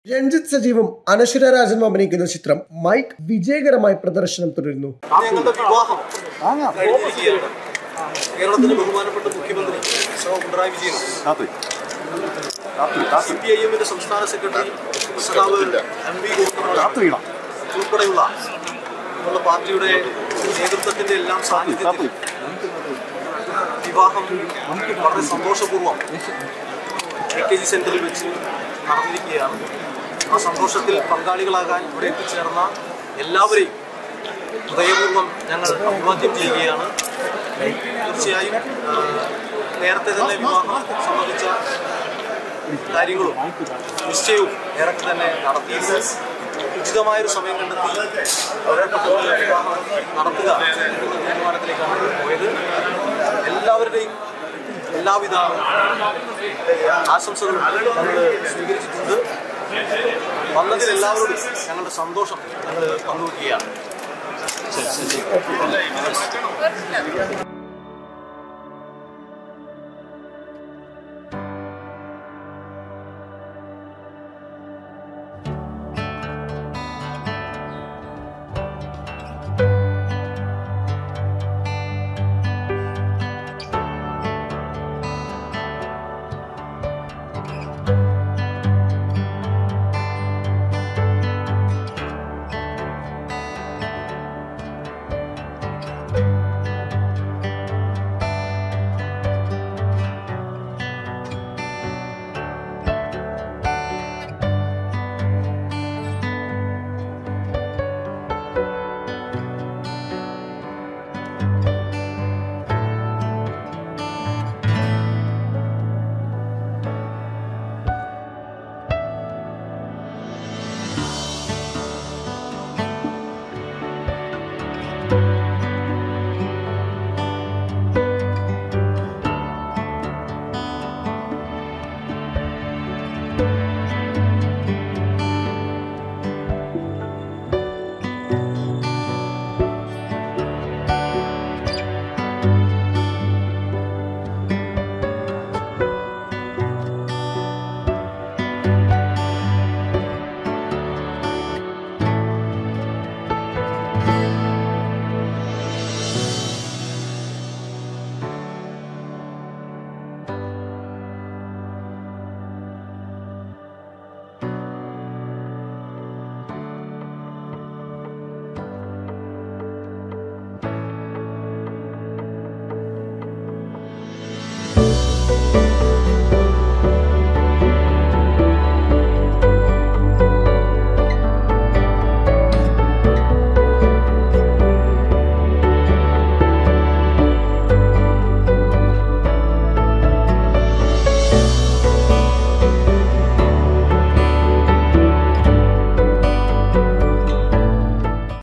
രഞ്ജിത്ത് സജീവും അനശ്വര രാജനും അഭിനയിക്കുന്ന ചിത്രം മൈക്ക് വിജയകരമായി പ്രദർശനം തുടരുന്നു ഞങ്ങളുടെ വിവാഹം കഴിഞ്ഞിരിക്കുകയാണ് കേരളത്തിന്റെ ബഹുമാനപ്പെട്ട മുഖ്യമന്ത്രി Shri Pinarayi Vijayan C P I എമ്മിന്റെ സംസ്ഥാന സെക്രട്ടറി സഖാവ് എം വി ഗോവിന്ദൻ ഉൾപ്പെടെയുള്ള നമ്മുടെ പാർട്ടിയുടെ നേതൃത്വത്തിന്റെ എല്ലാം സാന്നിധ്യത്തിൽ വിവാഹം വളരെ സന്തോഷപൂർവ്വം എ കെ ജി സെന്ററിൽ വെച്ച് നടന്നിരിക്കുകയാണ് ആ സന്തോഷത്തിൽ പങ്കാളികളാകാൻ ഇവിടെ എത്തിച്ചേർന്ന എല്ലാവരെയും ഹൃദയപൂർവ്വം ഞങ്ങൾ അഭിവാദ്യം ചെയ്യുകയാണ് തീർച്ചയായും ആ, നേരത്തെ തന്നെ വിവാഹം സംബന്ധിച്ച കാര്യങ്ങളും നിശ്ചയവും നേരത്തെ തന്നെ നടത്തിയിരുന്നു ഉചിതമായൊരു സമയം കണ്ടെത്തി വളരെ പെട്ടെന്ന് വിവാഹം നടത്തുക എന്ന തീരുമാനത്തിലേക്കാണ് പോയത് എല്ലാവരുടെയും എല്ലാവിധ ആശംസകളും ഞങ്ങൾ സ്വീകരിച്ചിട്ടുണ്ട് വന്നതിൽ എല്ലാവരോടും ഞങ്ങളുടെ സന്തോഷം ഞങ്ങൾ പങ്കുവയ്ക്കുകയാണ്